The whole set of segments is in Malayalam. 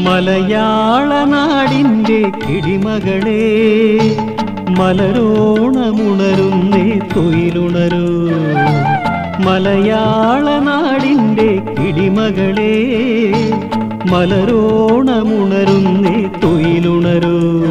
മലയാള നാടിൻ്റെ കിടിമകളെ മലരോണമുണരുന്നേ തൊയിലുണരൂ മലയാള നാടിൻ്റെ കിടിമകളെ മലരോണമുണരുന്നേ തൊയിലുണരൂ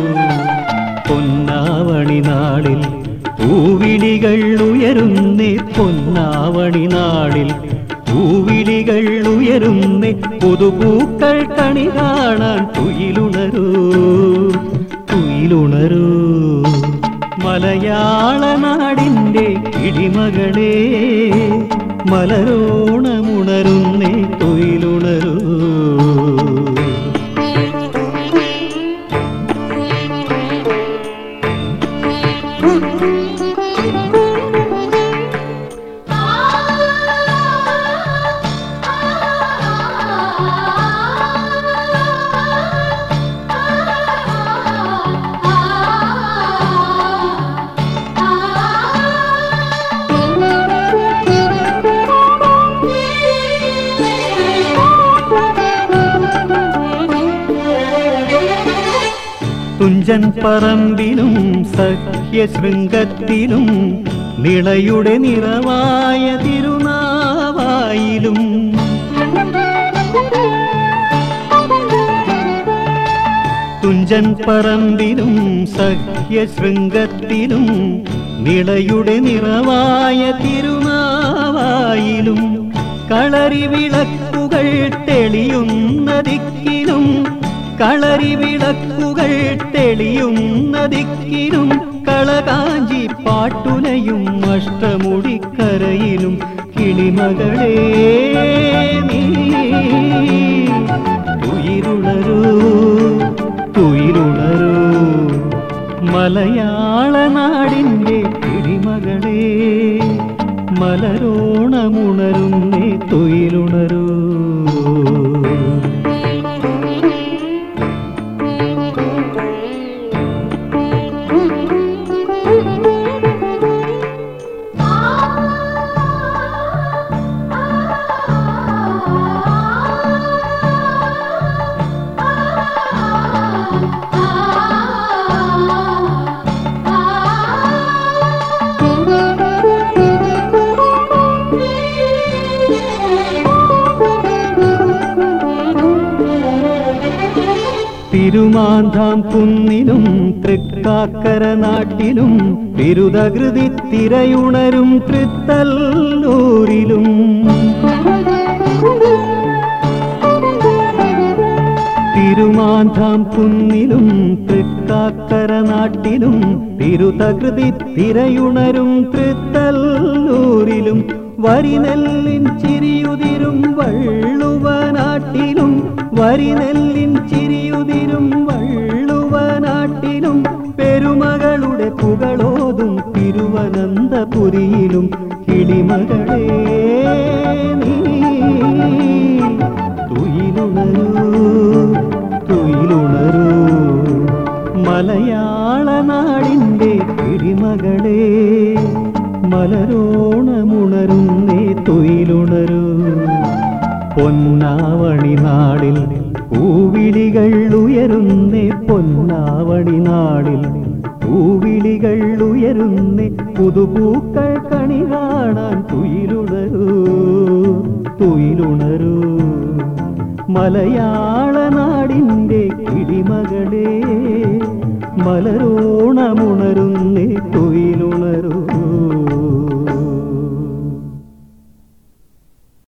പൊന്നാവണി നാളിൽ പൂവിളികൾ ഉയരുന്നേ പൊന്നാവണി നാളിൽ പൂവിളികൾ ഉയരുന്നേ പുതുപൂക്കൾ കണി കാണാൻ തുയിലുണരൂ തുയിലുണരൂ മലയാള നാടിൻ്റെ കിടിമകളെ മലരോണമുണരുന്നേ തൊയിലുണരൂ തുഞ്ചൻ പറമ്പിലും സഖ്യശൃംഗത്തിലും നിളയുടെ നിറവായ തിരുനാവായിലും തുഞ്ചൻ പറമ്പിലും സഖ്യശൃംഗത്തിലും നിളയുടെ നിറവായ തിരുനാവായിലും കളറി വിളക്കുകൾ തെളിയുന്ന ദിക്കിലും കളറി വിളക്കുകൾ തെളിയുന്ന ദിക്കിലും കളകാഞ്ചി പാട്ടുലയും അഷ്ടമുടിക്കരയിലും കിളിമകളേ നീ തുയിരുണരൂ തുയിരുണരൂ മലയാള നാടിൻ്റെ കിളിമകളേ മലരോണമുണരുന്നേ തൊയിലുണരൂ തിരുമാന്താം കുന്നിലും തൃക്കാക്കര നാട്ടിലും തിരുതകൃതി തിരയുണരും തൃത്തല്ലൂരിലും തിരുമാന്താം കുന്നിലും തൃക്കാക്കര നാട്ടിലും തിരുതകൃതി തിരയുണരും തൃത്തല്ലൂരിലും വരിനെല്ലിൻ ചിരിയുതിരും വള്ളുവനാട്ടിലും വരിനെല്ലിൻ ചിരിയുതിരും വള്ളുവനാട്ടിലും പെരുമകളുടെ പുകളോതും തിരുവനന്തപുരിയിലും കിളിമകളേ നീ തുയിലുണരൂ തുയിലുണരൂ മലയാള നാടിൻ്റെ കിളിമകളേ മലരോണമുണരുന്നേ തൊയിലുണരൂ പൊന്നാവണി നാടിൽ പൂവിളികൾ ഉയരുന്നേ പൊന്നാവണി നാടിൽ പൂവിളികൾ ഉയരുന്നേ പുതുപൂക്കൾ കണി കാണാൻ തുയിലുണരൂ തുയിലുണരൂ മലയാള നാടിൻ്റെ കിളിമകളെ മലരോണമുണരുന്നേ തൊയിലുണരൂ